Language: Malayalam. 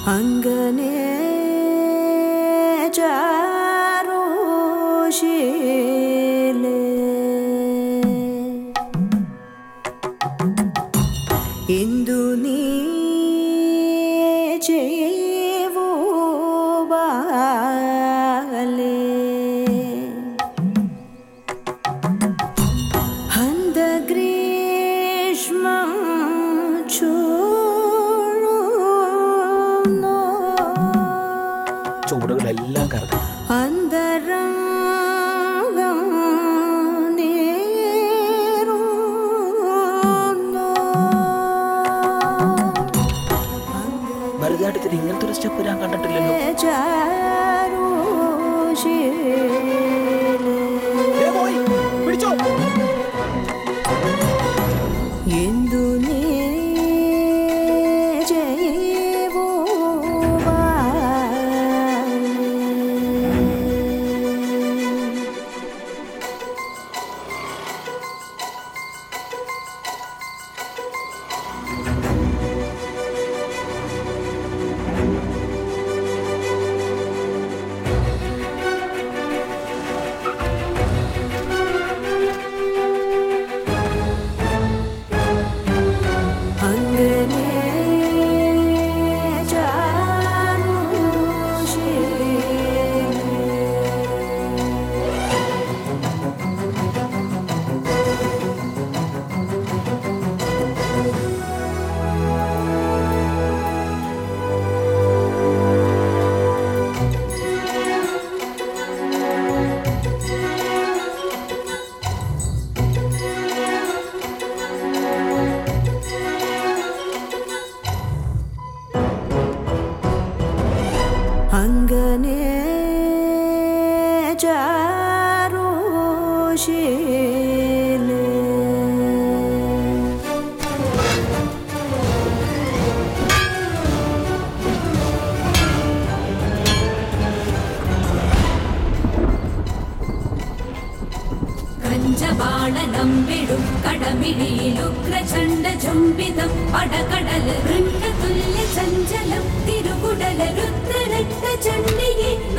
അങ്ങനെ ചാരോശീലേ എന്തു നീ ചെയ്വോ ബാലേ ഹന്തഗ്രീഷ്മം ചൂഴുന്നു ചുവടുകളെല്ലാം കറക്കും അന്തരംഗം നേരുന്നു ഭരതനാട്യത്തിന് ഇങ്ങനത്തെ ഒരു സ്റ്റെപ്പ് ഞാൻ കണ്ടിട്ടില്ലല്ലോ ദേ പോയി, പിടിച്ചോ എന്തു നീ ചെയ്വോ ബാലേ അങ്ങനെ ചാരുശീലേ അങ്ങനെ ചാരുശീലേ കഞ്ചബാണനമ്പിടും കടമിഴിയിലുഗ്രചണ്ഡ ചുംബിതം പടകടല വൃണ്ടതുല്യ ചഞ്ചലം തിരുകുടല രുദ്രരക്ത ചണ്ഡിയെ